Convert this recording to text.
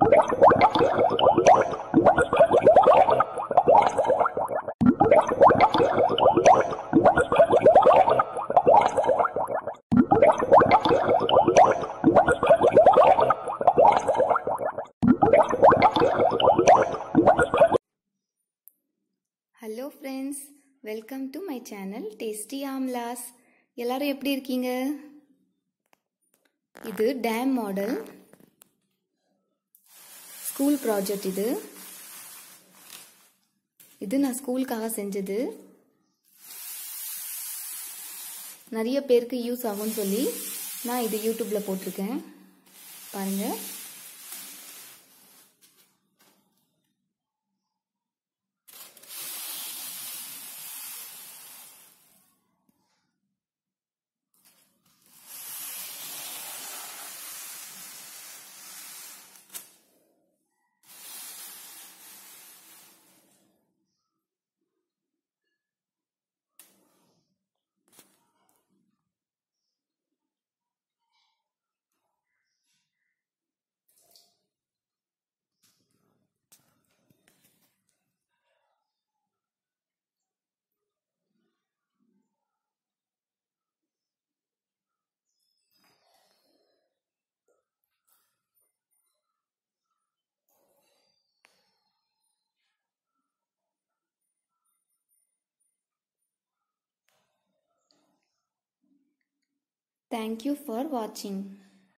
Hello friends welcome to my channel tasty ஆம்லாஸ் எல்லாரும் எப்படி இருக்கீங்க இது டேம் மாடல் ஸ்கூல் ப்ராஜெக்ட் இது இது நான் ஸ்கூலுக்காக செஞ்சது நிறைய பேருக்கு யூஸ் ஆகும்னு சொல்லி நான் இது யூடியூப்பில் போட்டிருக்கேன் பாருங்கள் Thank you for watching.